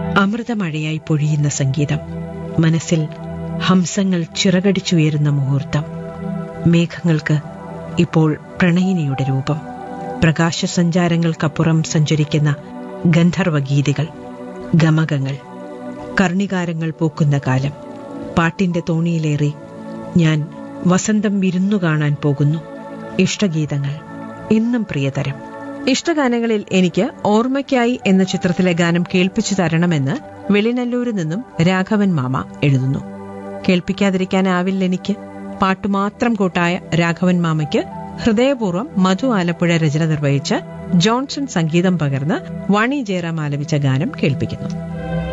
അമൃതമഴയായി പൊഴിയുന്ന സംഗീതം മനസ്സിൽ ഹംസങ്ങൾ ചിറകടിച്ചുയരുന്ന മുഹൂർത്തം മേഘങ്ങൾക്ക് ഇപ്പോൾ പ്രണയിനിയുടെ രൂപം പ്രകാശസഞ്ചാരങ്ങൾക്കപ്പുറം സഞ്ചരിക്കുന്ന ഗന്ധർവഗീതികൾ ഗമകങ്ങൾ കർണികാരങ്ങൾ പൂക്കുന്ന കാലം പാട്ടിന്റെ തോണിയിലേറി ഞാൻ വസന്തം വിരുന്നു കാണാൻ പോകുന്നു ഇഷ്ടഗീതങ്ങൾ ഇന്നും പ്രിയതരം ഇഷ്ടഗാനങ്ങളിൽ എനിക്ക് ഓർമ്മയ്ക്കായി എന്ന ചിത്രത്തിലെ ഗാനം കേൾപ്പിച്ചു തരണമെന്ന് വെളിനല്ലൂരിൽ നിന്നും രാഘവൻ മാമ എഴുതുന്നു കേൾപ്പിക്കാതിരിക്കാനാവില്ല എനിക്ക് പാട്ടുമാത്രം കൂട്ടായ രാഘവൻ മാമയ്ക്ക് ഹൃദയപൂർവ്വം മധു ആലപ്പുഴ രചന നിർവഹിച്ച് ജോൺസൺ സംഗീതം പകർന്ന് വാണി ജയറാം ആലപിച്ച ഗാനം കേൾപ്പിക്കുന്നു